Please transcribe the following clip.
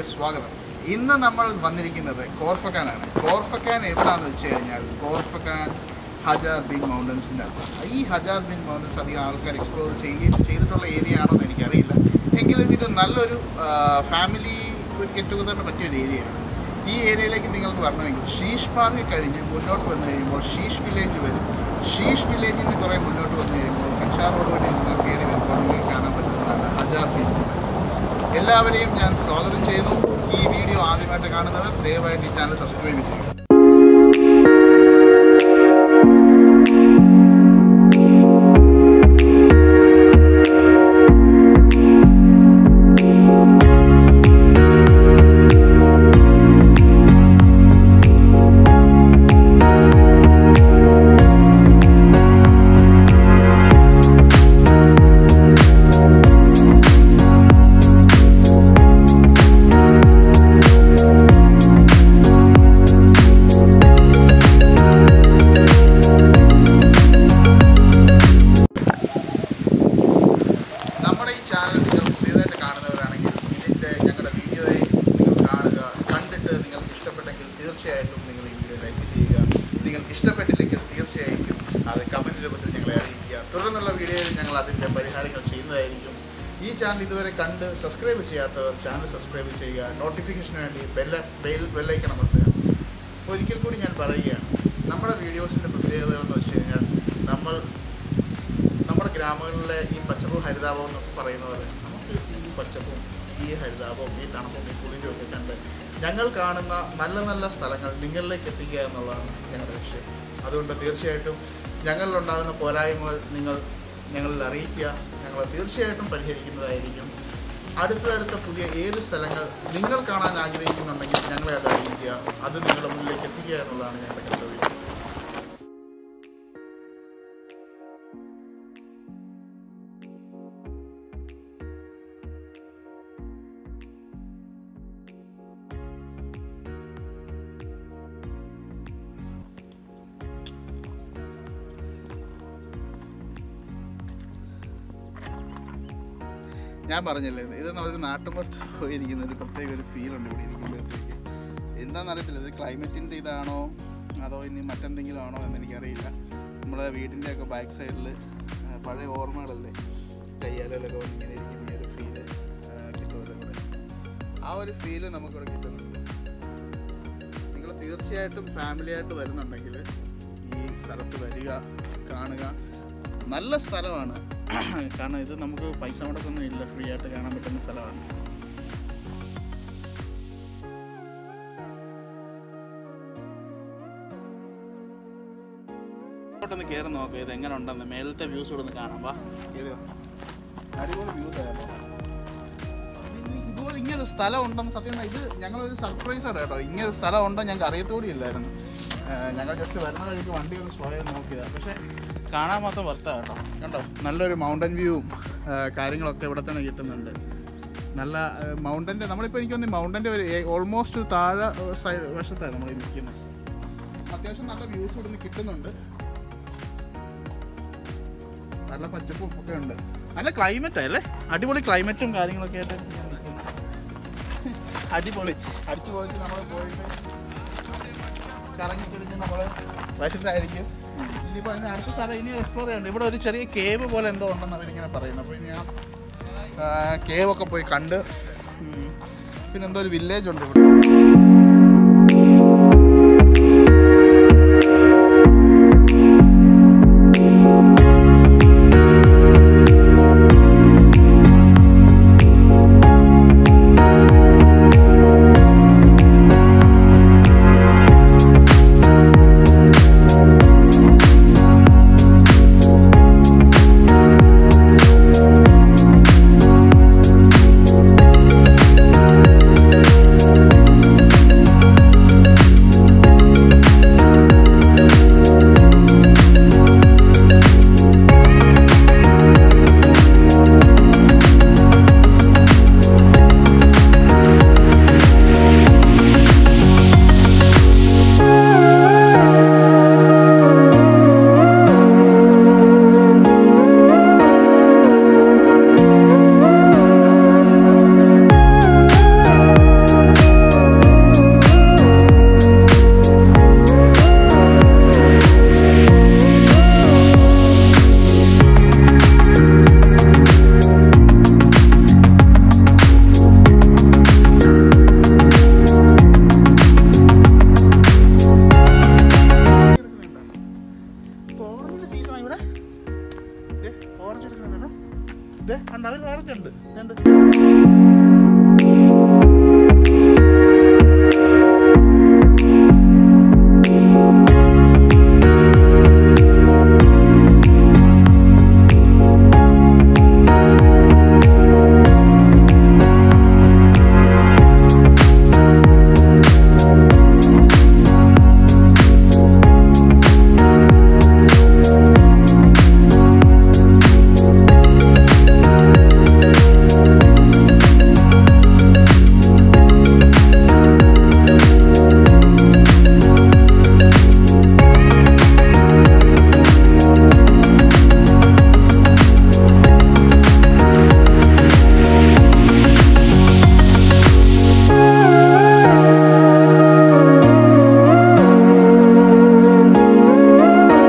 സ്വാഗതം ഇന്ന് നമ്മൾ വന്നിരിക്കുന്നത് കോർഫക്കാനാണ് കോർഫക്കാൻ എവിടാന്ന് വെച്ച് കഴിഞ്ഞാൽ കോർഫക്കാൻ ഹജാർ ബിൻ മൗണ്ടൻസിൻ്റെ ഈ ഹജാർ ബിൻ മൗണ്ടൻസ് അധികം ആൾക്കാർ എക്സ്പ്ലോർ ചെയ്യുകയും ചെയ്തിട്ടുള്ള ഏരിയ ആണോ എന്ന് എനിക്കറിയില്ല എങ്കിലും ഇത് നല്ലൊരു ഫാമിലി ഒരു ഗെറ്റ് ടുഗദറിന് പറ്റിയ ഒരു ഏരിയയാണ് ഈ ഏരിയയിലേക്ക് നിങ്ങൾക്ക് വരണമെങ്കിൽ ഷീഷ് പാർക്ക് കഴിഞ്ഞ് മുന്നോട്ട് വന്നു കഴിയുമ്പോൾ ഷീഷ് വില്ലേജ് വരും ഷീഷ് വില്ലേജിൽ നിന്ന് കുറേ മുന്നോട്ട് വന്നു കഴിയുമ്പോൾ കച്ചാർ റോഡ് വഴി നിങ്ങൾ കയറി വരുമ്പോൾ നിങ്ങൾക്ക് കാണാൻ പറ്റുന്നതാണ് ഹജാർ ബിൻ മൗണ്ടൻസ് എല്ലാവരെയും ഞാൻ സ്വാഗതം ചെയ്യുന്നു ഈ വീഡിയോ ആദ്യമായിട്ട് കാണുന്നവർ ദയവായിട്ട് ഈ ചാനൽ സബ്സ്ക്രൈബ് ചെയ്യുക നമ്മുടെ ഈ ചാനൽ നിങ്ങൾ പുതിയതായിട്ട് കാണുന്നവരാണെങ്കിൽ ഇതിൻ്റെ ഞങ്ങളുടെ വീഡിയോയെ നിങ്ങൾ കാണുക കണ്ടിട്ട് നിങ്ങൾക്ക് ഇഷ്ടപ്പെട്ടെങ്കിൽ തീർച്ചയായിട്ടും നിങ്ങൾ ഈ വീഡിയോ ലൈക്ക് ചെയ്യുക നിങ്ങൾക്ക് ഇഷ്ടപ്പെട്ടില്ലെങ്കിൽ തീർച്ചയായിട്ടും അത് കമൻറ്റ് രൂപത്തിൽ ഞങ്ങളെ അറിയിക്കുക തുടർന്നുള്ള വീഡിയോയിൽ ഞങ്ങൾ അതിൻ്റെ പരിഹാരങ്ങൾ ചെയ്യുന്നതായിരിക്കും ഈ ചാനൽ ഇതുവരെ കണ്ട് സബ്സ്ക്രൈബ് ചെയ്യാത്തവർ ചാനൽ സബ്സ്ക്രൈബ് ചെയ്യുക നോട്ടിഫിക്കേഷന് വേണ്ടി ബെല്ല ബെൽ ബെല്ലൈക്കൺ അമർത്തുക ഒരിക്കൽ കൂടി ഞാൻ പറയുകയാണ് നമ്മുടെ വീഡിയോസിൻ്റെ പ്രത്യേകത എന്ന് വെച്ച് കഴിഞ്ഞാൽ നമ്മൾ നമ്മുടെ ഗ്രാമങ്ങളിലെ ഈ പച്ചപ്പും ഹരിതാപവും എന്നൊക്കെ പറയുന്ന പോലെ നമുക്ക് ഈ പച്ചപ്പും ഈ ഹരിതാപവും ഈ തണുപ്പും ഈ കുളിരും ഒക്കെ കണ്ട് ഞങ്ങൾ കാണുന്ന നല്ല നല്ല സ്ഥലങ്ങൾ നിങ്ങളിലേക്ക് എത്തിക്കുക എന്നുള്ളതാണ് ഞങ്ങളുടെ ലക്ഷ്യം അതുകൊണ്ട് തീർച്ചയായിട്ടും ഞങ്ങളിലുണ്ടാകുന്ന പോരായ്മകൾ നിങ്ങൾ ഞങ്ങളിൽ അറിയിക്കുക ഞങ്ങൾ തീർച്ചയായിട്ടും പരിഹരിക്കുന്നതായിരിക്കും അടുത്തടുത്ത പുതിയ ഏത് സ്ഥലങ്ങൾ നിങ്ങൾ കാണാൻ ആഗ്രഹിക്കുന്നുണ്ടെങ്കിൽ ഞങ്ങളെ അത് അറിയിക്കുക അത് നിങ്ങളുടെ മുന്നിലേക്ക് എത്തിക്കുക എന്നുള്ളതാണ് ഞങ്ങളുടെ കർത്തവ്യം ഞാൻ പറഞ്ഞില്ലേ ഇത് നമ്മളൊരു നാട്ടുമ്പുറത്ത് പോയിരിക്കുന്ന ഒരു പ്രത്യേക ഒരു ഫീൽ ഉണ്ട് ഇവിടെ ഇരിക്കുമ്പോഴത്തേക്ക് എന്താണെന്നറിയത്തില്ല ഇത് ക്ലൈമറ്റിൻ്റെ ഇതാണോ അതോ ഇനി മറ്റെന്തെങ്കിലും ആണോ എന്ന് എനിക്കറിയില്ല നമ്മളെ വീടിൻ്റെ ഒക്കെ ബാക്ക് സൈഡിൽ പഴയ ഓർമ്മകളല്ലേ കയ്യാലൊക്കെ വന്ന് ഇങ്ങനെ ഇരിക്കുന്ന ഈ ഒരു ഫീല് കിട്ടുമല്ലോ ഇവിടെ ആ ഒരു ഫീല് നമുക്കിവിടെ കിട്ടുന്നുണ്ട് നിങ്ങൾ തീർച്ചയായിട്ടും ഫാമിലിയായിട്ട് വരുന്നുണ്ടെങ്കിൽ ഈ സ്ഥലത്ത് വരിക കാണുക നല്ല സ്ഥലമാണ് കാരണം ഇത് നമുക്ക് പൈസ മുടക്കൊന്നും ഇല്ല ഫ്രീ ആയിട്ട് കാണാൻ പറ്റുന്ന സ്ഥലമാണ് ഇങ്ങോട്ടൊന്ന് കയറി നോക്കുക ഇത് എങ്ങനെ ഉണ്ടെന്ന് മേലത്തെ വ്യൂസ് കൂടെ ഒന്ന് കാണാം വാ കയറിയോ അടിപൊളി വ്യൂസ് ആയിരുന്നു ഇതുപോലെ ഇങ്ങനൊരു സ്ഥലം ഉണ്ടെന്ന് സത്യം പറഞ്ഞാൽ ഇത് ഞങ്ങളൊരു സർപ്രൈസ് ആണ് കേട്ടോ ഇങ്ങനൊരു സ്ഥലം ഉണ്ടോ ഞങ്ങൾക്ക് അറിയത്തോടി ഇല്ലായിരുന്നു ഞങ്ങൾ ജസ്റ്റ് വരുന്ന വഴിക്ക് വണ്ടി ഒന്ന് സ്ലോ ചെയ്ത് നോക്കിയതാണ് പക്ഷേ കാണാൻ മാത്രം വർത്താ കേട്ടോ കണ്ടോ നല്ലൊരു മൗണ്ടൻ വ്യൂവും കാര്യങ്ങളൊക്കെ ഇവിടെ തന്നെ കിട്ടുന്നുണ്ട് നല്ല മൗണ്ടൻ്റെ നമ്മളിപ്പോൾ എനിക്ക് തോന്നി മൗണ്ടൻ്റെ ഒരു ഓൾമോസ്റ്റ് താഴെ സൈഡ് വശത്താണ് നമ്മൾ നിൽക്കുന്നത് അത്യാവശ്യം നല്ല വ്യൂസ് ഇവിടുന്ന് കിട്ടുന്നുണ്ട് നല്ല പച്ചപ്പും ഒക്കെ ഉണ്ട് നല്ല ക്ലൈമറ്റ് അല്ലേ അടിപൊളി ക്ലൈമറ്റും കാര്യങ്ങളൊക്കെ ആയിട്ട് ഞാൻ നിൽക്കുന്നു. അടിപൊളി അടിച്ചു പോയിട്ട് നമ്മൾ പോയിട്ട് കറങ്ങി തിരിഞ്ഞ് നമ്മൾ വശത്തായിരിക്കും ഇനിയിപ്പോൾ അതിന് അടുത്ത സ്ഥലം ഇനി എക്സ്പ്ലോർ ചെയ്യണ്ട ഇവിടെ ഒരു ചെറിയ കേവ് പോലെ എന്തോ ഉണ്ടെന്ന് അവരിങ്ങനെ പറയുന്നു അപ്പോൾ ഇനി ആ കേവ് ഒക്കെ പോയി കണ്ട് ഉം, പിന്നെ എന്തോ ഒരു വില്ലേജ് ഉണ്ട് ഇവിടെ ഇത് കണ്ട അതിൽ വളർച്ചുണ്ട്